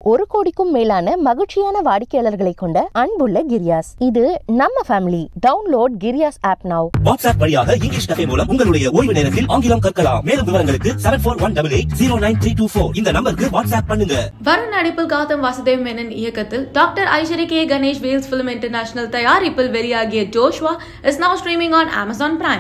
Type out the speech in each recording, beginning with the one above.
ஒரு கோடிக்கும் மேலான மகிழ்ச்சியான வாடிக்கையாளர்களை கொண்ட அன்புள்ள கிரியாஸ் இது நம்ம family download Kriyas app now WhatsApp வழியாக இங்கிலீஷ் கஃபே மூலம் உங்களுடைய ஓய்வு நேரத்தில் ஆங்கிலம் கற்கலாம் மேலும் விவரங்களுக்கு seven four one double eight zero nine three two four இந்த நம்பருக்கு வாட்ஸ்அப் பண்ணுங்க வருண் நடிப்பில் கௌதம் வாசுதேவ் மேனன் இயக்கத்தில் doctor Ishari K Ganesh Vels film international தயாரிப்பில் வெளியாகிய Joshua is now streaming on Amazon Prime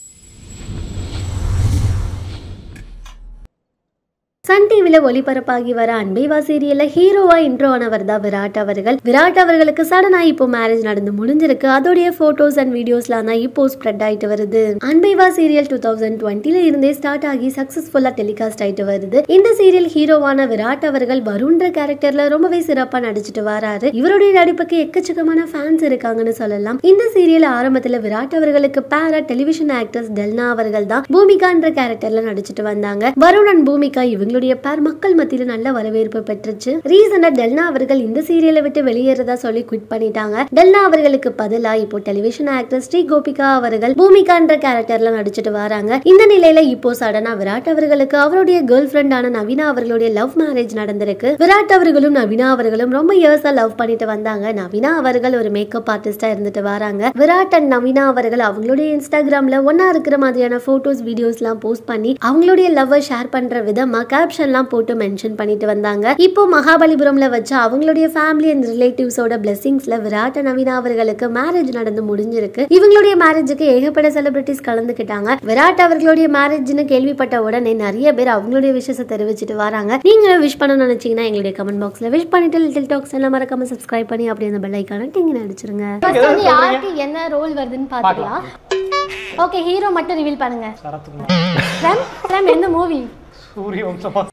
Sun டிவில ஒளிபரப்பாகி வர அன்பைவா சீரியல்ல ஹீரோவா இன்ட்ரோ ஆனவர் தான் விராட் அவர்கள் விராட் அவர்களுக்கு சடனா இப்போ மேரேஜ் நடந்து முடிஞ்சிருக்கு அதோடைய போட்டோஸ் அண்ட் வீடியோஸ்லாம் தான் இப்போ ஸ்ப்ரெட் ஆயிட்டு வருது அன்பைவா சீரியல் டூ தௌசண்ட் டுவெண்ட்டில இருந்தே ஸ்டார்ட் ஆகி சக்சஸ்ஃபுல்லா டெலிகாஸ்ட் ஆயிட்டு வருது இந்த சீரியல் ஹீரோவான விராட் அவர்கள் வருண்ன்ற கேரக்டர்ல ரொம்பவே சிறப்பா நடிச்சிட்டு வராரு இவருடைய நடிப்புக்கு எக்கச்சக்கமான ஃபேன்ஸ் இருக்காங்கன்னு சொல்லலாம் இந்த சீரியல் ஆரம்பத்துல விராட் அவர்களுக்கு பேரா டெலிவிஷன் ஆக்டர்ஸ் டெல்னா அவர்கள் தான் பூமிகான்ற கேரக்டர்ல நடிச்சிட்டு வந்தாங்க வருண் அண்ட் பூமிகா இவங்களுடைய பேர் மக்கள் மத்தியில நல்ல வரவேற்பு பெற்றுச்சு ரீசனா டெல்னா அவர்கள் இந்த சீரியலை விட்டு வெளியேறதா சொல்லி குவிட் பண்ணிட்டாங்க டெல்னா அவர்களுக்கு பதிலா இப்போ டெலிவிஷன் ஆக்டர் ஸ்ரீ கோபிகா அவர்கள் பூமிகான்ற கேரக்டர்ல நடிச்சிட்டு வராங்க இந்த நிலையில இப்போ சடனா விராட் அவர்களுக்கு அவருடைய கேர்ள் ஃபிரெண்டான நவீனா அவர்களுடைய லவ் மேரேஜ் நடந்திருக்கு விராட் அவர்களும் நவீனா அவர்களும் ரொம்ப இயர்ஸா லவ் பண்ணிட்டு வந்தாங்க நவீனா அவர்கள் ஒரு மேக்கப் ஆர்டிஸ்டா இருந்துட்டு வராங்க விராட் அண்ட் நவீனா அவர்கள் அவங்களுடைய இன்ஸ்டாகிராம்ல ஒன்னா இருக்கிற மாதிரியான போட்டோஸ் வீடியோஸ் எல்லாம் போஸ்ட் பண்ணி அவங்களுடைய லவ் ஷேர் பண்ற விதமா கேப்ஷன்லாம் போட்டு மென்ஷன் பண்ணிட்டு வந்தாங்க இப்போ மகாபலிபுரம்ல வச்சு அவங்களுடைய ஃபேமிலி அண்ட் ரிலேட்டிவ்ஸோட பிளெஸிங்ஸ்ல விராட் and நவீனா அவர்களுக்கு மேரேஜ் நடந்து முடிஞ்சிருக்கு இவங்களுடைய மேரேஜுக்கு ஏகப்பட்ட செலிபிரிட்டிஸ் கலந்துக்கிட்டாங்க விராட் அவர்களுடைய மேரேஜ்னு கேள்விப்பட்ட உடனே நிறைய பேர் அவங்களுடைய விஷயத்தை தெரிவிச்சிட்டு வராங்க நீங்களும் விஷ் பண்ணணும்னு நினைச்சீங்கன்னா எங்களுடைய கமெண்ட் பாக்ஸ்ல விஷ் பண்ணிட்டு லிட்டில் டாக்ஸ் எல்லாம் மறக்காம சப்ஸ்கிரைப் பண்ணி அப்படியே அந்த பெல் ஐக்கான டிங்க அடிச்சிருங்க ஃபர்ஸ்ட் வந்து யாருக்கு என்ன ரோல் வருதுன்னு பார்த்துக்கலாம் ஓகே ஹீரோ மட்டும் ரிவீல் பண்ணுங்க ரம் ரம் எந்த மூவி சூரிய வம்சமா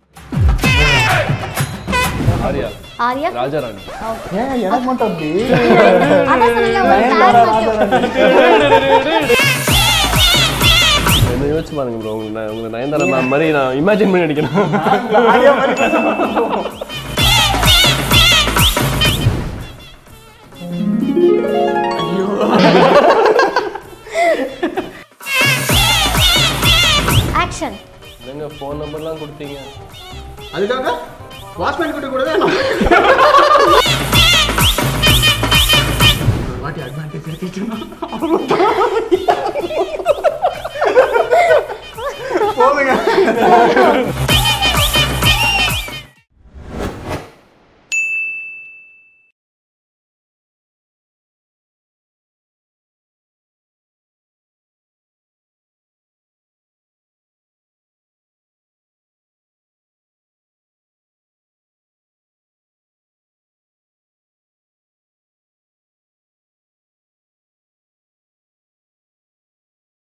ஆரியா ஆர்யா ராஜாராணி ஏன் எனக்கு மட்டும் அப்படி அதான் சொன்னீங்க ஒரு பேர் மட்டும் என்ன யோசிச்சு பாருங்க ப்ரோ உங்களை நான் உங்களை நயன்தாரா மேம் மாதிரி நான் இமேஜின் பண்ணி அடிக்கணும் ஆரியா மாதிரி பேசணும். ஆக்ஷன் என்னங்க ஃபோன் நம்பர்லாம் கொடுத்தீங்க அதுக்காக வாட்ச்மேன் கிட்ட கூட வேணும் ஒரு வாட்டி அட்வான்டேஜ் எடுத்துட்டோம்னா போதுங்க